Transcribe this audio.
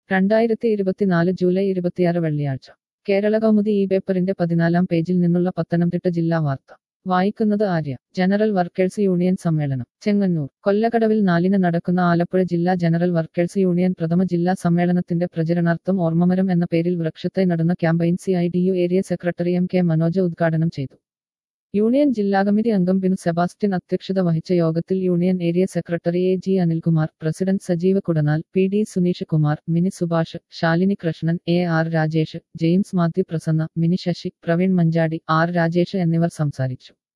രണ്ടായിരത്തി ഇരുപത്തിനാല് ജൂലൈ ഇരുപത്തിയാറ് വെള്ളിയാഴ്ച കേരള കൗമുദി ഈ പേപ്പറിന്റെ പതിനാലാം പേജിൽ നിന്നുള്ള പത്തനംതിട്ട ജില്ലാ വാർത്ത വായിക്കുന്നത് ആര്യ ജനറൽ വർക്കേഴ്സ് യൂണിയൻ സമ്മേളനം ചെങ്ങന്നൂർ കൊല്ലകടവിൽ നാലിന് നടക്കുന്ന ആലപ്പുഴ ജില്ലാ ജനറൽ വർക്കേഴ്സ് യൂണിയൻ പ്രഥമ ജില്ലാ സമ്മേളനത്തിന്റെ പ്രചരണാർത്ഥം ഓർമ്മമരം എന്ന പേരിൽ വൃക്ഷത്തെ നടുന്ന campaign C I D U area secretary M K Manoj ഉദ്ഘാടനം ചെയ്തു യൂണിയൻ ജില്ലാ കമ്മിറ്റി അംഗം ബിനു സെബാസ്റ്റ്യൻ അധ്യക്ഷത വഹിച്ച യോഗത്തിൽ union area secretary A G Anilkumar president Sajeeva Kudanal P D Suneesh Kumar Mini Subhash Shalini Krishnan A R Rajesh James Mathew Prasanna Mini Sasi Praveen Manjadi R Rajesh എന്നിവർ സംസാരിച്ചു